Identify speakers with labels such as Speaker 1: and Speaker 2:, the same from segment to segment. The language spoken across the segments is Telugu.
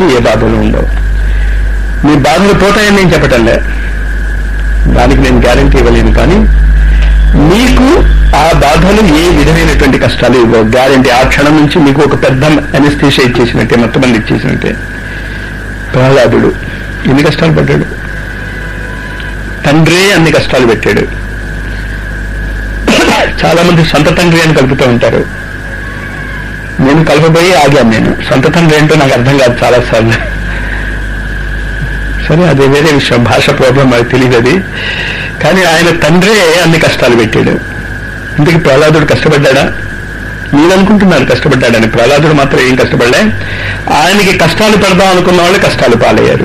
Speaker 1: నుంచి ఏ బాధలు ఉండవు మీ బాధలు పోతాయని నేను చెప్పటంలే దానికి నేను గ్యారంటీ ఇవ్వలేను కానీ మీకు ఆ బాధలు ఏ విధమైనటువంటి కష్టాలు ఇవ్వవు గ్యారంటీ ఆ క్షణం నుంచి మీకు ఒక పెద్ద అనస్థీషియా ఇచ్చేసినట్టే మొత్తం మంది ఇచ్చేసినట్టే ప్రహ్లాదుడు ఎన్ని కష్టాలు పడ్డాడు తండ్రే అన్ని కష్టాలు పెట్టాడు చాలా మంది సొంత తండ్రి అని కలుపుతూ ఉంటారు నేను కలపబోయి ఆగాను నేను సొంత తండ్రి ఏంటో నాకు అర్థం కాదు చాలా సార్లు సరే అది వేరే విషయం భాష ప్రాబ్లం నాకు తెలియదు అది కానీ ఆయన తండ్రే అన్ని కష్టాలు పెట్టాడు ఇందుకు ప్రహ్లాదుడు కష్టపడ్డా మీరు అనుకుంటున్నారు కష్టపడ్డాడని ప్రహ్లాదుడు మాత్రం ఏం కష్టపడలే ఆయనకి కష్టాలు పెడదాం అనుకున్న వాళ్ళు కష్టాలు పాలయ్యారు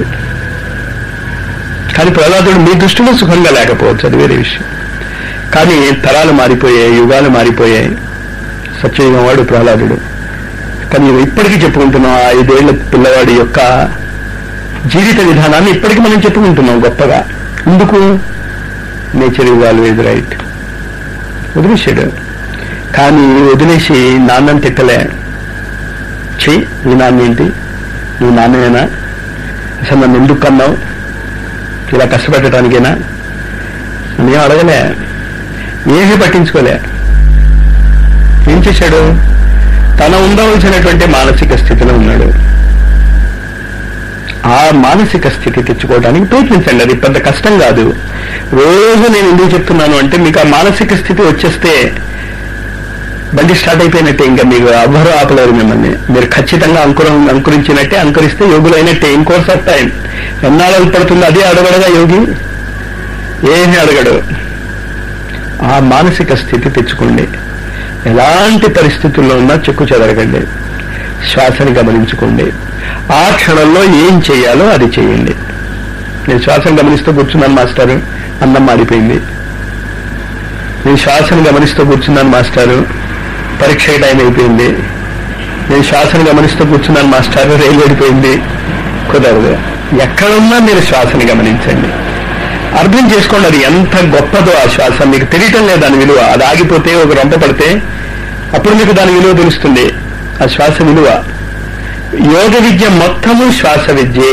Speaker 1: కానీ ప్రహ్లాదుడు మీ దృష్టిలో సుఖంగా లేకపోవచ్చు అది వేరే విషయం కానీ తరాలు మారిపోయాయి యుగాలు మారిపోయాయి సత్యయుగం వాడు ప్రహ్లాదుడు కానీ ఇప్పటికీ చెప్పుకుంటున్నాం ఆ ఐదేళ్ల పిల్లవాడి యొక్క జీవిత విధానాన్ని ఇప్పటికీ మనం చెప్పుకుంటున్నాం గొప్పగా ఎందుకు నేచర్ ఇస్ ఆల్వేజ్ రైట్ వదిలేశాడు కానీ వదిలేసి నాన్నని తిట్టలే చెయ్యి ఈ నాన్న ఏంటి నువ్వు నాన్నమేనా అసలు నన్ను ఎందుకు కన్నావు ఇలా కష్టపెట్టడానికేనా నేను అడగలే ఏమీ పట్టించుకోలే ఏం చేశాడు తన ఉండవలసినటువంటి మానసిక స్థితిలో ఉన్నాడు ఆ మానసిక స్థితి తెచ్చుకోవడానికి ప్రయత్నించండి అది పెద్ద కష్టం కాదు రోజు నేను ఎందుకు చెప్తున్నాను అంటే మీకు ఆ మానసిక స్థితి వచ్చేస్తే బండి స్టార్ట్ అయిపోయినట్టే ఇంకా మీకు ఎవ్వరూ ఆపలేరు మిమ్మల్ని మీరు ఖచ్చితంగా అంకురం అంకురించినట్టే అంకురిస్తే యోగులైనట్టే ఇన్ కోర్స్ ఆఫ్ టైం ఎన్నాళ్ళు పడుతుంది అదే అడగడగా యోగి ఏమీ అడగడు ఆ మానసిక స్థితి తెచ్చుకోండి ఎలాంటి పరిస్థితుల్లో ఉన్నా చెక్కు చెదరగండి శ్వాసని గమనించుకోండి ఆ క్షణంలో ఏం చేయాలో అది చేయండి నేను శ్వాసను గమనిస్తూ కూర్చున్నాను మాస్టారు అన్నం మారిపోయింది నేను శ్వాసను గమనిస్తూ కూర్చున్నాను మాస్టారు పరీక్ష టైం అయిపోయింది నేను శ్వాసను గమనిస్తూ కూర్చున్నాను మాస్టారు రైలు వెళ్ళిపోయింది కుదరదు ఎక్కడున్నా మీరు శ్వాసని గమనించండి అర్థం చేసుకోండి అది ఎంత గొప్పదో ఆ శ్వాస మీకు తెలియటం లేదు దాని విలువ అది ఆగిపోతే ఒక రొంప పడితే అప్పుడు మీకు దాని విలువ తెలుస్తుంది ఆ శ్వాస విలువ యోగ విద్య మొత్తము శ్వాస విద్యే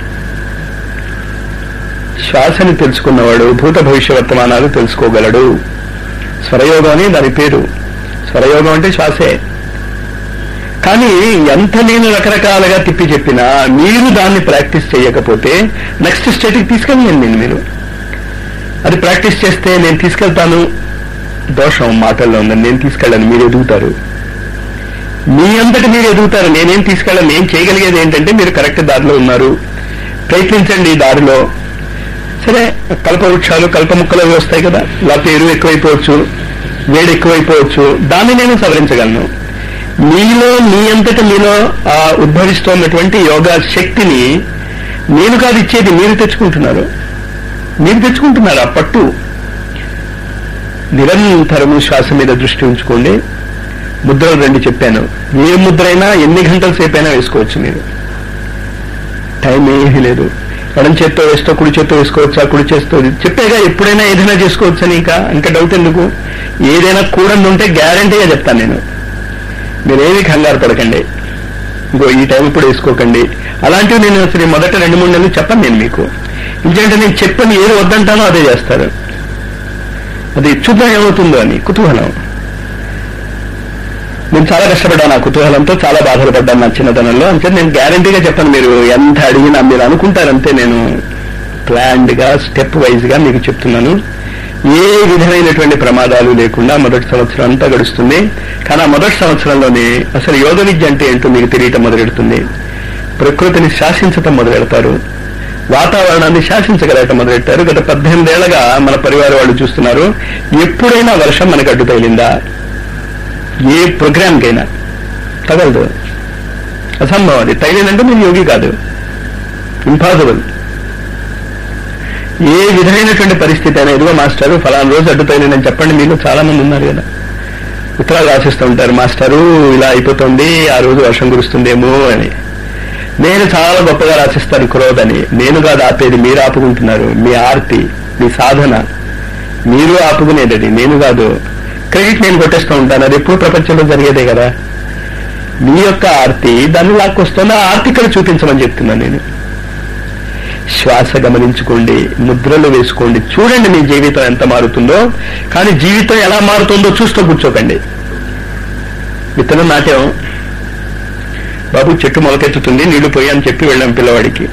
Speaker 1: శ్వాసని తెలుసుకున్నవాడు భూత భవిష్య వర్తమానాలు తెలుసుకోగలడు స్వరయోగం అని దాని పేరు స్వరయోగం అంటే శ్వాసే కానీ ఎంత నేను రకరకాలుగా తిప్పి చెప్పినా మీరు దాన్ని ప్రాక్టీస్ చేయకపోతే నెక్స్ట్ స్టేట్కి తీసుకెళ్ళండి నేను మీరు అది ప్రాక్టీస్ చేస్తే నేను తీసుకెళ్తాను దోషం మాటల్లో ఉందని నేను తీసుకెళ్ళను మీరు ఎదుగుతారు మీ అంతటి మీరు ఎదుగుతారు నేనేం తీసుకెళ్ళను నేను చేయగలిగేది ఏంటంటే మీరు కరెక్ట్ దారిలో ఉన్నారు ప్రయత్నించండి ఈ దారిలో సరే కల్ప వృక్షాలు కల్ప ముక్కలు అవి వస్తాయి కదా లేకపోతే ఎరువు ఎక్కువైపోవచ్చు వేడి ఎక్కువైపోవచ్చు దాన్ని నేను సవరించగలను మీలో మీ అంతటి మీలో ఆ ఉద్భవిస్తున్నటువంటి యోగా శక్తిని నేను కాదు ఇచ్చేది మీరు తెచ్చుకుంటున్నారు మీరు తెచ్చుకుంటున్నారు ఆ పట్టు నిరంతరము శ్వాస మీద దృష్టి ఉంచుకోండి ముద్రలు రెండు చెప్పాను ఏ ముద్రైనా ఎన్ని గంటల సేపైనా వేసుకోవచ్చు మీరు టైం ఏమీ లేదు ఎడం చేత్తో వేస్తూ కుడి చేత్తో వేసుకోవచ్చా కుడి చేత్తో చెప్పేగా ఎప్పుడైనా ఏదైనా చేసుకోవచ్చని ఇంకా ఇంకా డౌట్ ఎందుకు ఏదైనా కూడంది ఉంటే గ్యారంటీగా చెప్తాను నేను మీరేమీ కంగారు పడకండి ఇంకో ఈ టైం ఇప్పుడు వేసుకోకండి అలాంటివి నేను అసలు ఈ మొదట రెండు మూడు నెలలు చెప్పను నేను మీకు ఎందుకంటే నేను చెప్పని ఏది వద్దంటానో అదే చేస్తారు అది చూద్దాం ఏమవుతుందో అని కుతూహలం నేను చాలా కష్టపడ్డాను ఆ కుతూహలంతో చాలా బాధలు పడ్డాను నా చిన్నతనంలో అంటే నేను గ్యారంటీగా చెప్పను మీరు ఎంత అడిగినా మీరు అనుకుంటారంటే నేను ప్లాన్డ్ గా స్టెప్ వైజ్ గా మీకు చెప్తున్నాను ఏ విధమైనటువంటి ప్రమాదాలు లేకుండా మొదటి సంవత్సరం అంతా గడుస్తుంది కానీ ఆ మొదటి సంవత్సరంలోనే అసలు యోగ విద్య అంటే ఏంటో మీకు తెలియటం మొదలెడుతుంది ప్రకృతిని శాసించటం మొదలెడతారు వాతావరణాన్ని శాసించగలగటం మొదలెట్టారు గత పద్దెనిమిదేళ్లగా మన పరివార వాళ్ళు చూస్తున్నారు ఎప్పుడైనా వర్షం మనకు అడ్డు తగిలిందా ఏ ప్రోగ్రామ్కైనా తగలదు అసంభవం అది తగిలిందంటే మీరు యోగి కాదు ఇంపాసిబుల్ ఏ విధమైనటువంటి పరిస్థితి అయినా ఇదిగో మాస్టారు ఫలానా రోజు అడ్డు తగిలిందని చెప్పండి మీలో చాలా మంది ఉన్నారు కదా ఉత్తరాలు రాసిస్తూ ఉంటారు మాస్టారు ఇలా అయిపోతుంది ఆ రోజు వర్షం కురుస్తుందేమో అని నేను చాలా గొప్పగా రాసిస్తాను క్రోధ్ అని నేను కాదు ఆపేది మీరు ఆపుకుంటున్నారు మీ ఆర్తి మీ సాధన మీరు ఆపుకునేది అది నేను కాదు క్రెడిట్ నేను కొట్టేస్తూ ఉంటాను అది ఎప్పుడు ప్రపంచంలో జరిగేదే కదా మీ యొక్క ఆర్తి దాన్ని లాక్కొస్తున్న ఆ ఆర్తి ఇక్కడ చూపించమని చెప్తున్నాను నేను శ్వాస గమనించుకోండి ముద్రలు వేసుకోండి చూడండి మీ జీవితం ఎంత మారుతుందో కానీ జీవితం ఎలా మారుతుందో చూస్తూ కూర్చోకండి విత్తనం నాట్యం బాబు చెట్టు మొలకెత్తుతుంది నీళ్లు పోయి అని చెప్పి వెళ్ళాం పిల్లవాడికి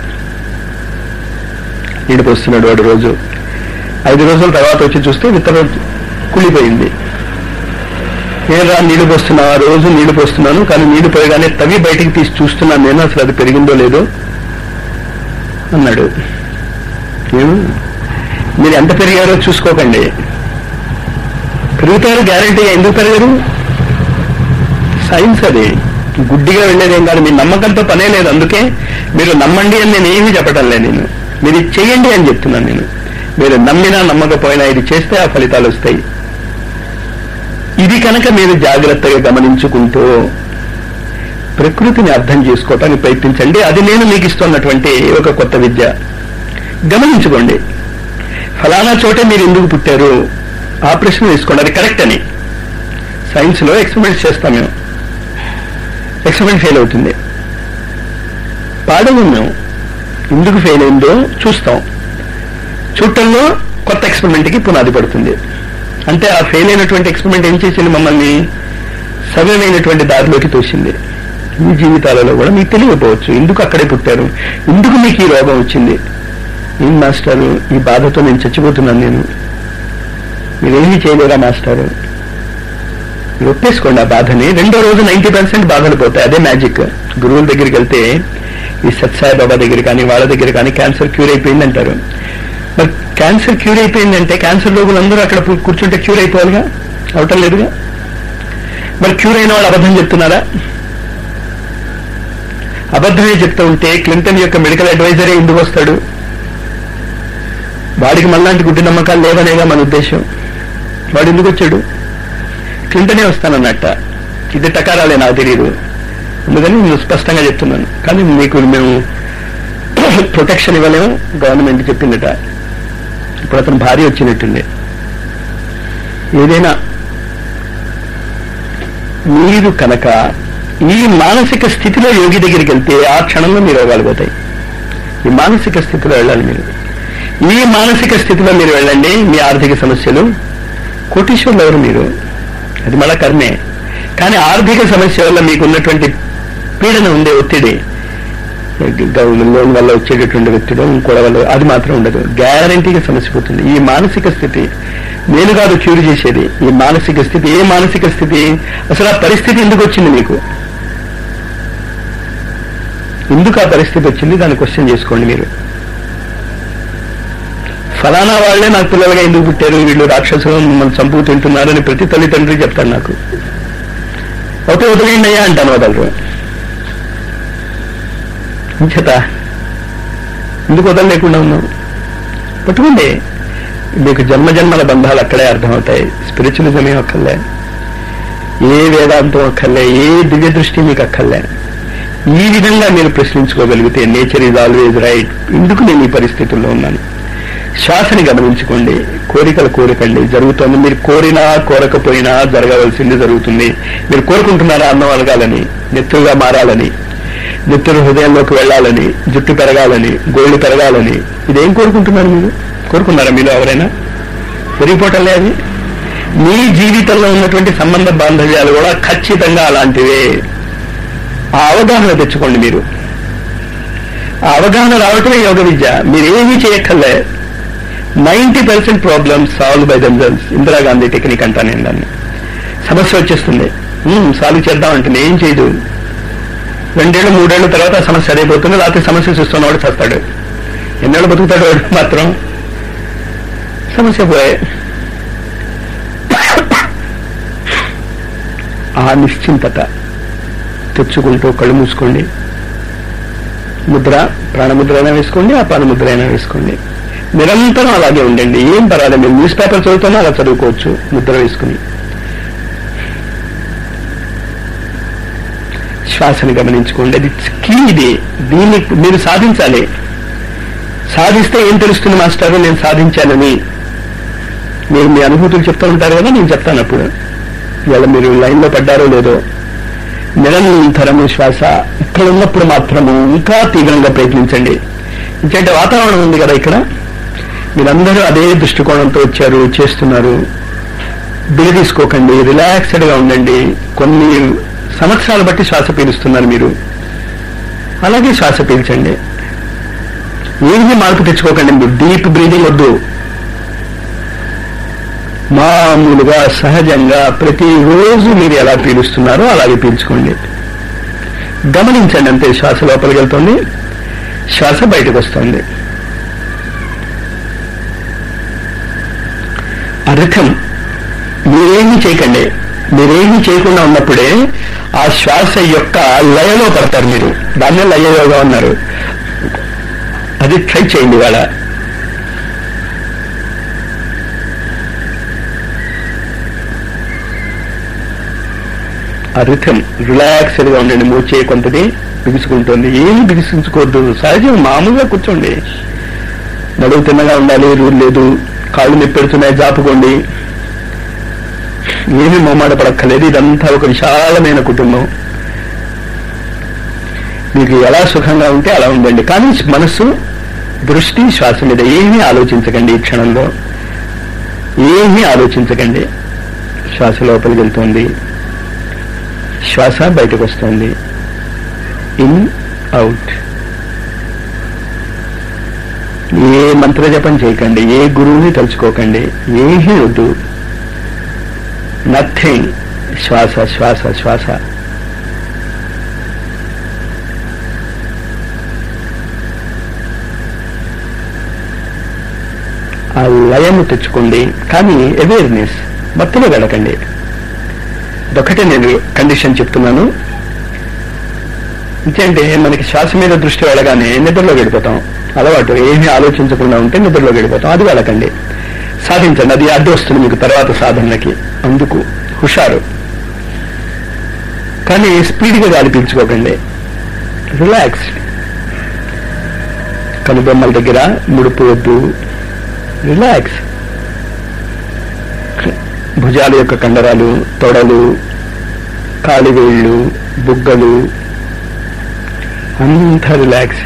Speaker 1: నీళ్లు పోస్తున్నాడు వాడు రోజు ఐదు రోజుల తర్వాత వచ్చి చూస్తే విత్తనం కుళ్ళిపోయింది నేను రా నీళ్లు పోస్తున్నా రోజు నీళ్లు పోస్తున్నాను కానీ నీళ్లు పోయగానే తవి బయటికి తీసి చూస్తున్నాను నేను అసలు అది పెరిగిందో లేదో అన్నాడు ఏం? మీరు ఎంత పెరిగారో చూసుకోకండి పెరుగుతారు గ్యారంటీగా ఎందుకు పెరగరు సైన్స్ అది గుడ్డిగా వెళ్ళేదేం కాదు మీ నమ్మకంతో పనే లేదు అందుకే మీరు నమ్మండి అని నేను ఏమీ చెప్పటం లేదు నేను మీరు ఇది చేయండి అని చెప్తున్నాను నేను మీరు నమ్మినా నమ్మకపోయినా ఇది చేస్తే ఆ ఫలితాలు వస్తాయి ఇది కనుక మీరు జాగ్రత్తగా గమనించుకుంటూ ప్రకృతిని అర్థం చేసుకోవటానికి ప్రయత్నించండి అది నేను మీకు ఇస్తున్నటువంటి ఒక కొత్త విద్య గమనించుకోండి ఫలానా చోటే మీరు ఎందుకు పుట్టారు ఆ ప్రశ్న వేసుకోండి అది కరెక్ట్ అని సైన్స్ లో ఎక్స్పెరిమెంట్స్ చేస్తాం మేము ఎక్స్పెరిమెంట్ ఫెయిల్ అవుతుంది పాడము మేము ఎందుకు ఫెయిల్ అయిందో చూస్తాం చూడటంలో కొత్త ఎక్స్పెరిమెంట్ కి పునాది పడుతుంది అంటే ఆ ఫెయిల్ అయినటువంటి ఎక్స్పెరిమెంట్ ఏం చేసింది మమ్మల్ని సవ్యమైనటువంటి దారిలోకి తోసింది మీ జీవితాలలో కూడా మీకు తెలియకపోవచ్చు ఎందుకు అక్కడే పుట్టారు ఎందుకు మీకు ఈ రోగం వచ్చింది ఏం మాస్టారు ఈ బాధతో నేను చచ్చిపోతున్నాను నేను మీరేమీ చేయలేరా మాస్టారు మీరు ఒప్పేసుకోండి ఆ బాధని రెండో రోజు నైన్టీ పర్సెంట్ బాధలు పోతాయి అదే మ్యాజిక్ గురువుల దగ్గరికి వెళ్తే ఈ సత్సాయి బాబా దగ్గర కానీ వాళ్ళ దగ్గర కానీ క్యాన్సర్ క్యూర్ అయిపోయింది అంటారు మరి క్యాన్సర్ క్యూర్ అయిపోయిందంటే క్యాన్సర్ రోగులందరూ అక్కడ పు- కూర్చుంటే క్యూర్ అయిపోవాలిగా అవటం లేదుగా మరి క్యూర్ అయిన వాళ్ళు అబద్ధం చెప్తున్నారా అబద్ధమే చెప్తూ ఉంటే క్లింటన్ యొక్క మెడికల్ అడ్వైజరే ఎందుకు వస్తాడు వాడికి మళ్ళాంటి గుడ్డి నమ్మకాలు లేవనేగా మన ఉద్దేశం వాడు ఎందుకు వచ్చాడు క్లింటనే వస్తానన్నట్ట ఇది టకారాలే నాకు తెలియదు అందుకని నేను స్పష్టంగా చెప్తున్నాను కానీ మీకు మేము ప్రొటెక్షన్ ఇవ్వలేము గవర్నమెంట్ చెప్పిందట ఇప్పుడు అతను భార్య వచ్చినట్టుంది ఏదైనా మీరు కనుక ఈ మానసిక స్థితిలో యోగి దగ్గరికి వెళ్తే ఆ క్షణంలో మీ రోగాలు పోతాయి ఈ మానసిక స్థితిలో వెళ్ళాలి మీరు ఈ మానసిక స్థితిలో మీరు వెళ్ళండి మీ ఆర్థిక సమస్యలు కోటీశ్వరులు ఎవరు మీరు అది మళ్ళా కర్మే కానీ ఆర్థిక సమస్య వల్ల మీకు ఉన్నటువంటి పీడన ఉండే ఒత్తిడి లోన్ వల్ల వచ్చేటటువంటి ఒత్తిడి ఇంకోటి వల్ల అది మాత్రం ఉండదు గ్యారంటీగా సమస్య పోతుంది ఈ మానసిక స్థితి నేను కాదు క్యూర్ చేసేది ఈ మానసిక స్థితి ఏ మానసిక స్థితి అసలు ఆ పరిస్థితి ఎందుకు వచ్చింది మీకు ఎందుకు ఆ పరిస్థితి వచ్చింది దాన్ని క్వశ్చన్ చేసుకోండి మీరు ఫలానా వాళ్లే నాకు పిల్లలుగా ఎందుకు పుట్టారు వీళ్ళు రాక్షసులు మమ్మల్ని చంపు తింటున్నారు అని ప్రతి తల్లిదండ్రి చెప్తారు నాకు అయితే వదిలేయండి అయ్యా అంటాను వదలరు ఇంచేత ఎందుకు వదలలేకుండా ఉన్నాం పట్టుకోండి మీకు జన్మ జన్మల బంధాలు అక్కడే అర్థమవుతాయి స్పిరిచువలిజం ఏం అక్కర్లే ఏ వేదాంతం అక్కర్లే ఏ దివ్య దృష్టి మీకు అక్కర్లే ఈ విధంగా మీరు ప్రశ్నించుకోగలిగితే నేచర్ ఈజ్ ఆల్వేజ్ రైట్ ఎందుకు నేను ఈ పరిస్థితుల్లో ఉన్నాను శ్వాసని గమనించుకోండి కోరికలు కోరికండి జరుగుతోంది మీరు కోరినా కోరకపోయినా జరగవలసింది జరుగుతుంది మీరు కోరుకుంటున్నారా అన్నం అలగాలని నెత్తురుగా మారాలని నెత్తురు హృదయంలోకి వెళ్ళాలని జుట్టు పెరగాలని గోళ్లు పెరగాలని ఇదేం కోరుకుంటున్నారు మీరు కోరుకున్నారా మీరు ఎవరైనా పెరిగిపోవటం లేదు మీ జీవితంలో ఉన్నటువంటి సంబంధ బాంధవ్యాలు కూడా ఖచ్చితంగా అలాంటివే ఆ అవగాహన తెచ్చుకోండి మీరు ఆ అవగాహన రావటమే యోగ విద్య మీరేమీ చేయక్కర్లే ninety percent problems solve by themselves Indira Gandhi technique అంటా నేను దాన్ని సమస్య వచ్చేస్తుంది సాల్వ్ చేద్దాం అంటుంది ఏం చేయదు రెండేళ్ళు మూడేళ్ల తర్వాత ఆ సమస్య అదైపోతుంది లేకపోతే సమస్య చూస్తున్నవాడు చస్తాడు ఎన్నేళ్ళు బతుకుతాడు వాడు మాత్రం సమస్య పోయే ఆ నిశ్చింతత తెచ్చుకుంటూ కళ్ళు మూసుకోండి ముద్ర ప్రాణముద్ర అయినా వేసుకోండి అపాన ముద్ర అయినా వేసుకోండి నిరంతరం అలాగే ఉండండి ఏం పర్వాలేదు మీరు న్యూస్ పేపర్ చదువుతున్నా అలా చదువుకోవచ్చు ముద్ర వేసుకుని శ్వాసని గమనించుకోండి అది కీ ఇది దీన్ని మీరు సాధించాలి సాధిస్తే ఏం తెలుస్తుంది మాస్టర్ నేను సాధించానని మీరు మీ అనుభూతులు చెప్తూ ఉంటారు కదా నేను చెప్తాను అప్పుడు ఇవాళ మీరు లైన్లో పడ్డారో లేదో నిరంతరము శ్వాస ఇక్కడ ఉన్నప్పుడు మాత్రము ఇంకా తీవ్రంగా ప్రయత్నించండి ఎందుకంటే వాతావరణం ఉంది కదా ఇక్కడ మీరందరూ అదే దృష్టికోణంతో వచ్చారు చేస్తున్నారు బిగి తీసుకోకండి రిలాక్స్డ్ గా ఉండండి కొన్ని సంవత్సరాలు బట్టి శ్వాస పీలుస్తున్నారు మీరు అలాగే శ్వాస పీల్చండి ఏమి మార్పు తెచ్చుకోకండి మీరు డీప్ బ్రీదింగ్ వద్దు మామూలుగా సహజంగా ప్రతిరోజు మీరు ఎలా పీలుస్తున్నారో అలాగే పీల్చుకోండి గమనించండి అంతే శ్వాస లోపలికి వెళ్తుంది శ్వాస బయటకు వస్తుంది అర్థం మీరేమీ చేయకండి మీరేమీ చేయకుండా ఉన్నప్పుడే ఆ శ్వాస యొక్క లయలో పడతారు మీరు దాన్నే లయయోగా ఉన్నారు అది ట్రై చేయండి ఇవాళ ఆ రిథం రిలాక్స్డ్ గా ఉండండి మూచే కొంతది బిగుసుకుంటుంది ఏమి బిగుసుకుంచుకోవద్దు సహజం మామూలుగా కూర్చోండి నడువు తిన్నగా ఉండాలి రూల్ లేదు కాళ్ళు నొప్పెడుతున్నాయి జాపుకోండి ఏమీ మొమ్మాట పడక్కలేదు ఇదంతా ఒక విశాలమైన కుటుంబం మీకు ఎలా సుఖంగా ఉంటే అలా ఉండండి కానీ మనస్సు దృష్టి శ్వాస మీద ఏమీ ఆలోచించకండి ఈ క్షణంలో ఏమీ ఆలోచించకండి శ్వాస లోపలికి వెళ్తుంది శ్వాస బయటకు వస్తుంది ఇన్ అవుట్ ఏ మంత్ర జపం చేయకండి ఏ గురువుని తలుచుకోకండి ఏమీ వద్దు నథింగ్ శ్వాస శ్వాస శ్వాస ఆ లయము తెచ్చుకోండి కానీ అవేర్నెస్ మత్తులో వెళ్ళకండి ఇదొక్కటే నేను కండిషన్ చెప్తున్నాను ఇంకేంటే మనకి శ్వాస మీద దృష్టి వెళ్ళగానే నిద్రలో గడిపోతాం అలవాటు ఏమీ ఆలోచించకుండా ఉంటే నిద్రలో గడిపోతాం అది వెళ్ళకండి సాధించండి అది అడ్డు వస్తుంది మీకు తర్వాత సాధనలకి అందుకు హుషారు కానీ స్పీడ్గా గాలి పీల్చుకోకండి రిలాక్స్ కనుబొమ్మల దగ్గర ముడుపు వద్దు రిలాక్స్ భుజాల యొక్క కండరాలు తొడలు కాలివేళ్ళు బుగ్గలు అంతా రిలాక్స్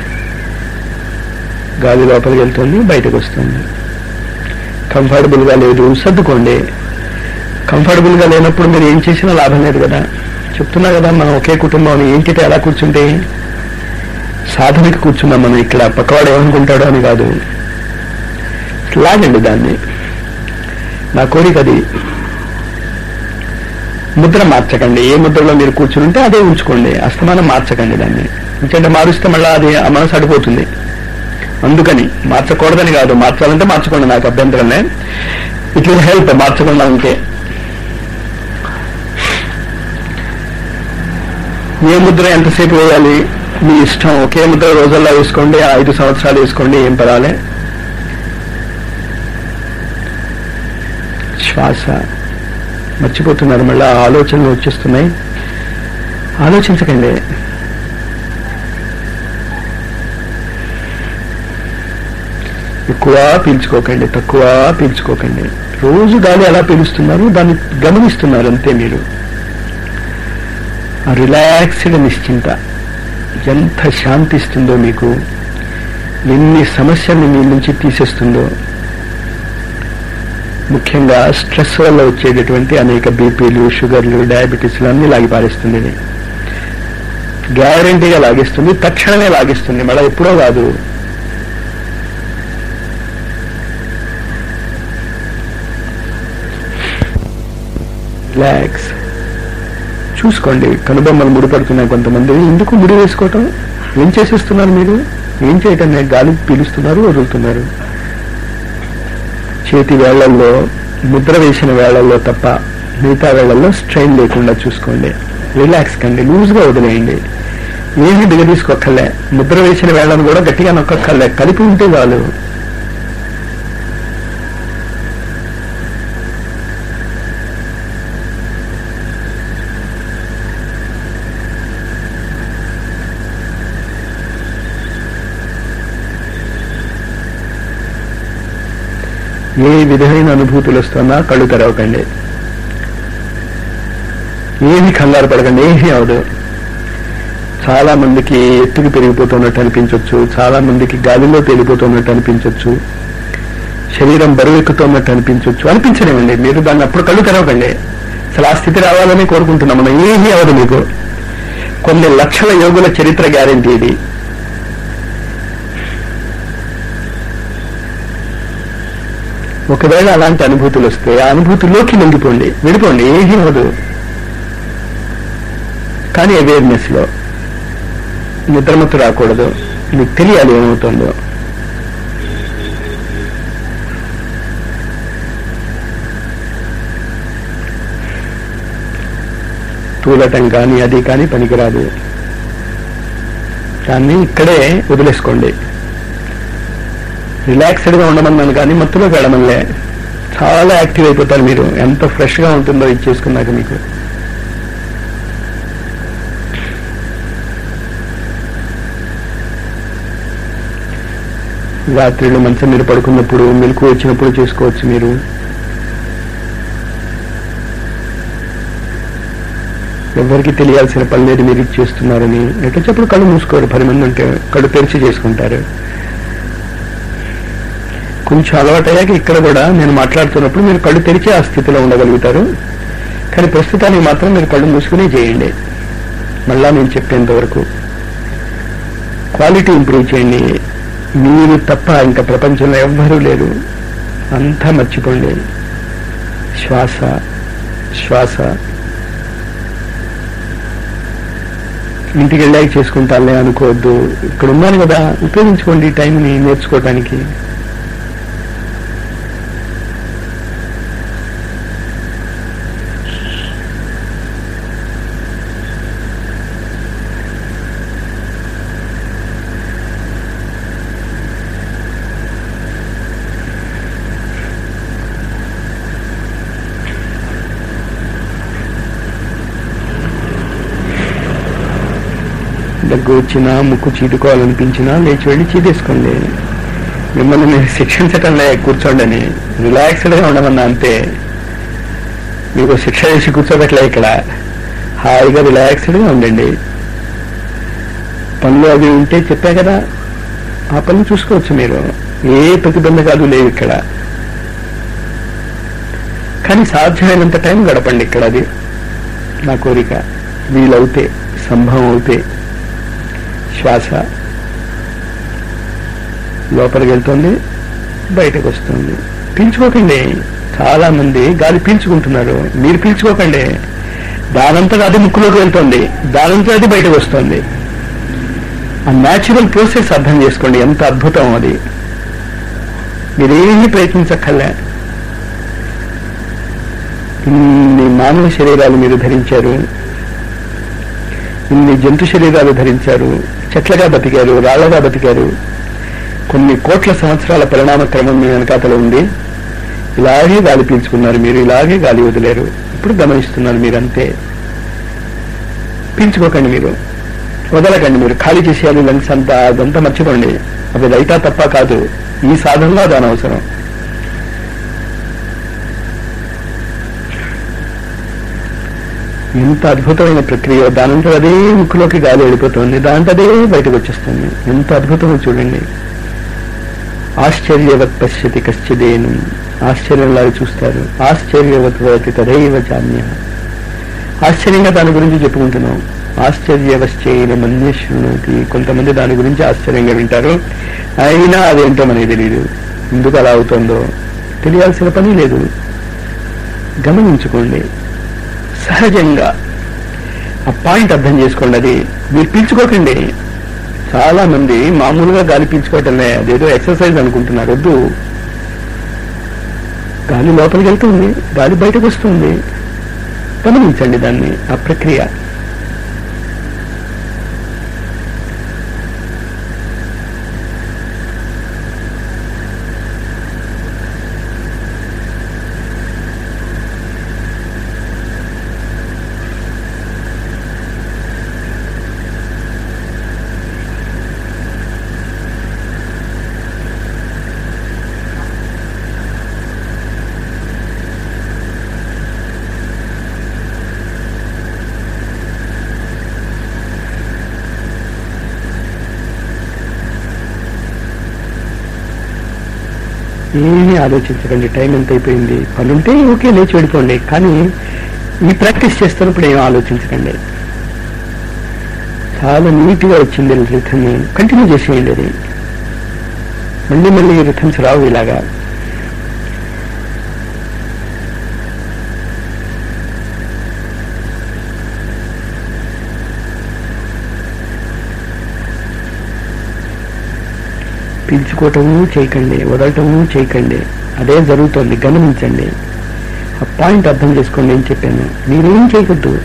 Speaker 1: గాలి లోపలికి వెళ్తుంది బయటకు వస్తుంది కంఫర్టబుల్ గా లేదు సర్దుకోండి కంఫర్టబుల్ గా లేనప్పుడు మీరు ఏం చేసినా లాభం లేదు కదా చెప్తున్నా కదా మనం ఒకే కుటుంబం ఏంటితే ఎలా కూర్చుంటే సాధనకి కూర్చున్నాం మనం ఇక్కడ పక్కవాడు ఏమనుకుంటాడో అని కాదు లాగండి దాన్ని నా కోరిక అది ముద్ర మార్చకండి ఏ ముద్రలో మీరు కూర్చుని ఉంటే అదే ఉంచుకోండి అస్తమానం మార్చకండి దాన్ని ఎందుకంటే మారుస్తే మళ్ళీ అది ఆ మనసు అడిపోతుంది అందుకని మార్చకూడదని కాదు మార్చాలంటే మార్చుకోండి నాకు అభ్యంతరమే ఇట్ విల్ హెల్ప్ మార్చకుండా ఉంటే ఏ ముద్ర ఎంతసేపు వేయాలి మీ ఇష్టం ఒకే ముద్ర రోజుల్లో వేసుకోండి ఐదు సంవత్సరాలు వేసుకోండి ఏం పర్వాలే శ్వాస మర్చిపోతున్నారు మళ్ళీ ఆ ఆలోచనలు వచ్చేస్తున్నాయి ఆలోచించకండి ఎక్కువ పీల్చుకోకండి తక్కువ పీల్చుకోకండి రోజు గాలి ఎలా పీలుస్తున్నారు దాన్ని గమనిస్తున్నారు అంతే మీరు ఆ రిలాక్స్డ్ నిశ్చింత ఎంత శాంతిస్తుందో మీకు ఎన్ని సమస్యల్ని మీ నుంచి తీసేస్తుందో ముఖ్యంగా స్ట్రెస్ వల్ల వచ్చేటటువంటి అనేక బీపీలు షుగర్లు డయాబెటీస్లు అన్ని లాగి పారేస్తుంది ఇది గ్యారంటీగా లాగిస్తుంది తక్షణమే లాగిస్తుంది మళ్ళీ ఎప్పుడో కాదు రిలాక్స్ చూసుకోండి కనుబొమ్మలు ముడిపడుతున్నాయి కొంతమంది ఎందుకు ముడి వేసుకోవటం ఏం చేసేస్తున్నారు మీరు ఏం చేయటం లేదు గాలి పీలుస్తున్నారు వదులుతున్నారు చేతి వేళ్లల్లో ముద్ర వేసిన వేళ్లలో తప్ప మిగతా వేళ్లలో స్ట్రెయిన్ లేకుండా చూసుకోండి రిలాక్స్ కండి లూజ్గా వదిలేయండి ఏమీ దిగదీసుకోక్కర్లే ముద్ర వేసిన వేళ్లను కూడా గట్టిగా నొక్కక్కర్లే కలిపి ఉంటే చాలు ఏ విధమైన అనుభూతులు వస్తున్నా కళ్ళు తెరవకండి ఏమి కంగారు పడకండి ఏమీ అవదు చాలా మందికి ఎత్తుకు పెరిగిపోతున్నట్టు అనిపించవచ్చు చాలా మందికి గాలిలో తేలిపోతున్నట్టు అనిపించవచ్చు శరీరం బరువు ఎక్కుతున్నట్టు అనిపించవచ్చు అనిపించలేమండి మీరు దాన్ని అప్పుడు కళ్ళు తెరవకండి అసలు ఆ స్థితి రావాలని కోరుకుంటున్నాం మనం ఏమీ అవదు మీకు కొన్ని లక్షల యోగుల చరిత్ర గ్యారంటీ ఇది ఒకవేళ అలాంటి అనుభూతులు వస్తే ఆ అనుభూతిలోకి లొంగిపోండి విడిపోండి ఏమీ అవదు కానీ అవేర్నెస్ లో నిద్రమత్తు రాకూడదు మీకు తెలియాలి ఏమవుతుందో తూలటం కానీ అది కానీ పనికిరాదు దాన్ని ఇక్కడే వదిలేసుకోండి రిలాక్స్డ్ గా ఉండమన్నాను కానీ మత్తులోకి వెళ్ళమనిలే చాలా యాక్టివ్ అయిపోతారు మీరు ఎంత ఫ్రెష్ గా ఉంటుందో ఇది చేసుకున్నాక మీకు రాత్రిళ్ళు మంచం మీరు పడుకున్నప్పుడు మెలకు వచ్చినప్పుడు చేసుకోవచ్చు మీరు ఎవరికి తెలియాల్సిన పని లేదు మీరు ఇది చేస్తున్నారని ఎట్లా చెప్పుడు కళ్ళు మూసుకోరు పది మంది ఉంటే కళ్ళు తెరిచి చేసుకుంటారు కొంచెం అలవాటయ్యాక ఇక్కడ కూడా నేను మాట్లాడుతున్నప్పుడు మీరు కళ్ళు తెరిచి ఆ స్థితిలో ఉండగలుగుతారు కానీ ప్రస్తుతానికి మాత్రం మీరు కళ్ళు మూసుకునే చేయండి మళ్ళా నేను చెప్పేంత వరకు క్వాలిటీ ఇంప్రూవ్ చేయండి మీరు తప్ప ఇంకా ప్రపంచంలో ఎవ్వరూ లేరు అంతా మర్చిపోండి శ్వాస శ్వాస ఇంటికి వెళ్ళాక చేసుకుంటానులే అనుకోవద్దు ఇక్కడ ఉన్నాను కదా ఉపయోగించుకోండి ఈ టైంని నేర్చుకోవటానికి దగ్గు వచ్చినా ముక్కు చీదుకోవాలనిపించినా లేచి వెళ్ళి చీదేసుకోండి మిమ్మల్ని నేను శిక్షించటంలే కూర్చోండి రిలాక్స్డ్ గా ఉండమన్నా అంతే మీకు శిక్ష చేసి కూర్చోబెట్టలే ఇక్కడ హాయిగా రిలాక్స్డ్ గా ఉండండి పనులు అవి ఉంటే చెప్పా కదా ఆ పనులు చూసుకోవచ్చు మీరు ఏ ప్రతిబంధకాలు లేవు ఇక్కడ కానీ సాధ్యమైనంత టైం గడపండి ఇక్కడ అది నా కోరిక వీలవుతే సంభవం అవుతే శ్వాస లోపలికి వెళ్తుంది బయటకు వస్తుంది పీల్చుకోకండి చాలా మంది గాలి పీల్చుకుంటున్నారు మీరు పీల్చుకోకండి దానంతటా అది ముక్కులోకి వెళ్తుంది దానంతా అది బయటకు వస్తుంది ఆ న్యాచురల్ ప్రాసెస్ అర్థం చేసుకోండి ఎంత అద్భుతం అది మీరేమీ ప్రయత్నించక్కర్లే ఇన్ని మానవ శరీరాలు మీరు ధరించారు ఇన్ని జంతు శరీరాలు ధరించారు చెట్లగా బతికారు రాళ్లగా బతికారు కొన్ని కోట్ల సంవత్సరాల పరిణామ క్రమం మీ వెనకాతలో ఉంది ఇలాగే గాలి పీల్చుకున్నారు మీరు ఇలాగే గాలి వదిలేరు ఇప్పుడు గమనిస్తున్నారు మీరంతే పీల్చుకోకండి మీరు వదలకండి మీరు ఖాళీ చేసేయాలి లంగ్స్ అంతా అదంతా మర్చిపోండి అవి లైటా తప్ప కాదు ఈ సాధనలో అది అనవసరం ఎంత అద్భుతమైన ప్రక్రియ దానంతో అదే ముక్కులోకి గాలి వెళ్ళిపోతుంది దాంతో అదే బయటకు వచ్చేస్తుంది ఎంత అద్భుతమో చూడండి ఆశ్చర్యవత్ పశ్యతి కశ్చిదేను ఆశ్చర్యంలాగా చూస్తారు ఆశ్చర్యవత్ వతి తదైవ చాన్య ఆశ్చర్యంగా దాని గురించి చెప్పుకుంటున్నాం ఆశ్చర్యవశ్చైన మన్య శృణోతి కొంతమంది దాని గురించి ఆశ్చర్యంగా వింటారు అయినా అదేంటో మనకి తెలియదు ఎందుకు అలా అవుతుందో తెలియాల్సిన పని లేదు గమనించుకోండి సహజంగా ఆ పాయింట్ అర్థం చేసుకోండి అది మీరు పీల్చుకోకండి చాలా మంది మామూలుగా గాలి పీల్చుకోవటంలే అదేదో ఎక్సర్సైజ్ అనుకుంటున్నారు వద్దు గాలి లోపలికి వెళ్తుంది గాలి బయటకు వస్తుంది గమనించండి దాన్ని ఆ ప్రక్రియ ఏమీ ఆలోచించకండి టైం ఎంత అయిపోయింది పని ఉంటే ఓకే లేచి వెళ్ళిపోండి కానీ ఈ ప్రాక్టీస్ చేస్తున్నప్పుడు ఏం ఆలోచించకండి చాలా నీట్గా వచ్చింది రిథమ్ కంటిన్యూ చేసేయండి అది మళ్ళీ మళ్ళీ రిథమ్స్ రావు ఇలాగా పీల్చుకోవటము చేయకండి వదలటము చేయకండి అదే జరుగుతోంది గమనించండి ఆ పాయింట్ అర్థం చేసుకోండి ఏం చెప్పాను మీరేం చేయకూడదు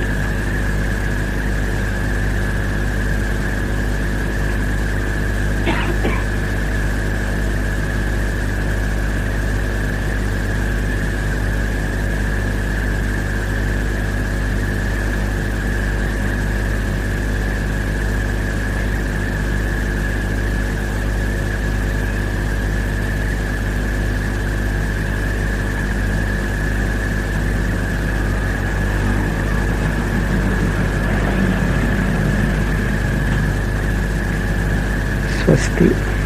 Speaker 1: స్వస్తి